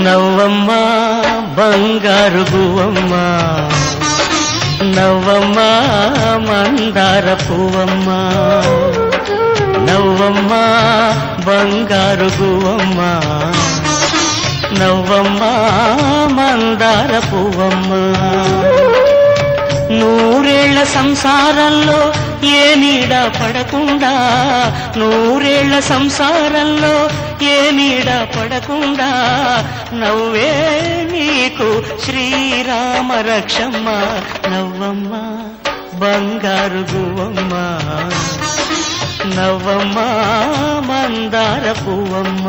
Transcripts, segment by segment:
నవ్వమ్మ బంగారు గువ్వమ్మ నవ్వమ్మ మందార పువ్వమ్మ నవ్వమ్మ బంగారు గువ్వమ్మ నవ్వమ్మ మందార పువ్వమ్మ నూరేళ్ల సంసారంలో ఏ నీడ పడకుండా నూరేళ్ల సంసారంలో ఏ నీడ పడకుండా నవ్వే నీకు శ్రీరామ రక్షమ్మ నవ్వమ్మ బంగారు గువ్వమ్మ నవ్వమ్మ మందార పువ్వమ్మ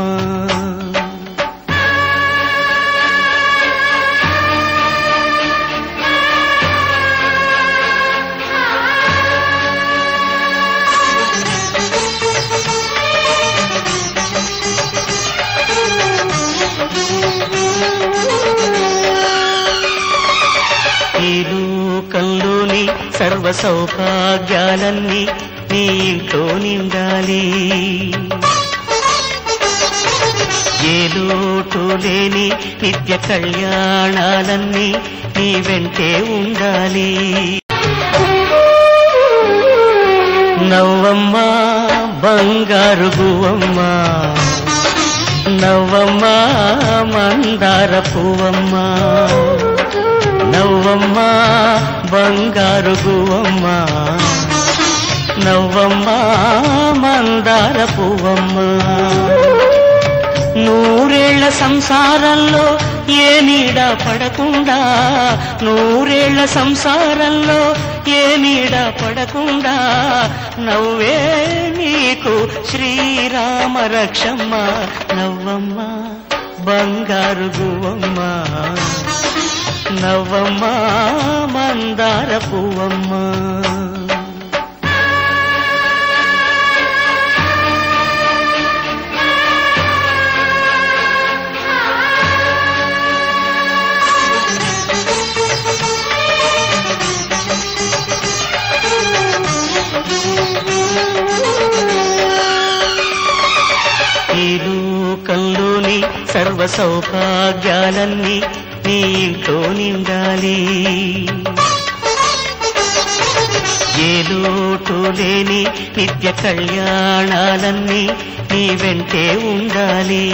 ఈ లోకంలోని సర్వ సౌభాగ్యాలన్నీ నీ ఇంట్లో నిండాలి ఏ లోటు లేని నిత్య కళ్యాణాలన్నీ నీ వెంటే ఉండాలి నవ్వమ్మ బంగారు గువ్వమ్మ నవ్వమ్మ మందార పువ్వమ్మ నవ్వమ్మ బంగారు గువ్వమ్మ నవ్వమ్మ మందార పువ్వమ్మ నూరేళ్ల సంసారంలో ఏ నీడ పడకుండా నూరేళ్ల సంసారంలో ఏ నీడ పడకుండా నవ్వే నీకు శ్రీరామ రక్షమ్మ నవ్వమ్మ బంగారు గువ్వమ్మ నవ్వమ్మ మందార పువ్వమ్మ ఈ లోకంలోని సర్వ సౌభాగ్యాలన్నీ నీ ఇంట్లో నిండాలి ఏ లోటు లేని నిత్య కళ్యాణాలన్నీ నీ వెంటే ఉండాలి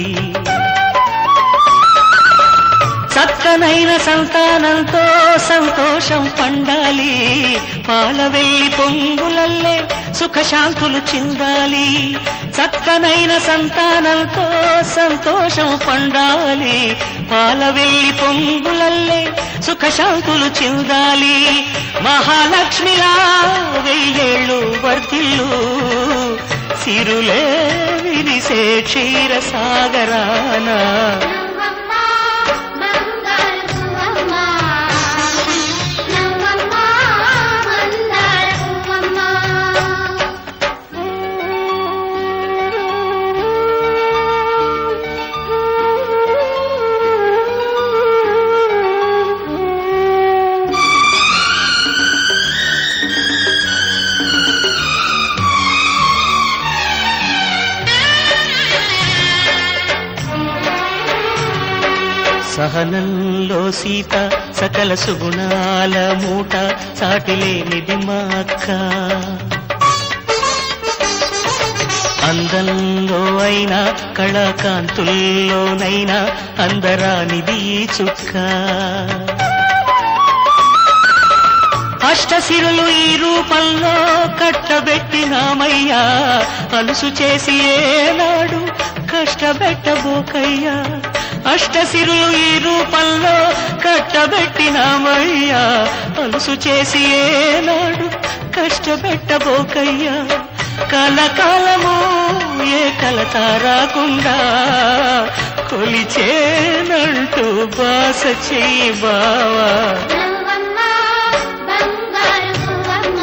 చక్కనైన సంతానంతో సంతోషం పండాలి పాల వెళ్ళి పొంగులల్లే సుఖశాంతులు చిందాలి చక్కనైన సంతానంతో సంతోషం పండాలి పాల వెళ్ళి పొంగులల్లే సుఖశాంతులు చిందాలి మహాలక్ష్మిలా వెయ్యేళ్ళు వర్తిల్లు సిరులే విరిసే క్షీర సాగరానా నవ్వమ్మ బంగారు పువ్వమ్మ నవ్వమ్మ మందార పువ్వమ్మ సహనంలో సీత సకల సుగుణాల మూట సాటిలేనిది మా అక్క అందంలో అయినా కళాకాంతుల్లోనైనా అందరానిది ఈ చుక్క అష్టశిరులు ఈ రూపంలో కట్టబెట్టినామయ్యా అలుసు చేసి ఏనాడు కష్టపెట్టబోకయ్యా అష్టశిరులు ఈ రూపంలో కట్టబెట్టినామయ్యా అలుసు చేసి ఏనాడు కష్టపెట్టబోకయ్యా కలకాలము ఏ కలత రాకుండా కొలిచేనంటూ బాస చెయ్యి బావా నవ్వమ్మ బంగారు పువ్వమ్మ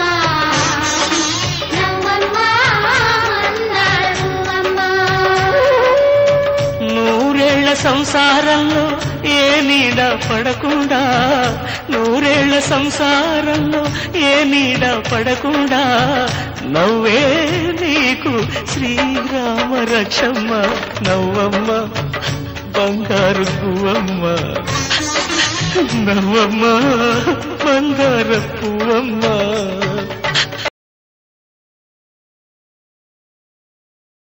నవ్వమ్మ మందార పువ్వమ్మ నూరేళ్ల సంసారంలో ఏ నీడ పడకుండా నూరేళ్ల సంసారంలో ఏ నీడ పడకుండా నవ్వే నీకు శ్రీరామ రక్షమ్మ నవ్వమ్మ బంగారు పువ్వమ్మ నవ్వమ్మ బంగారు పువ్వమ్మ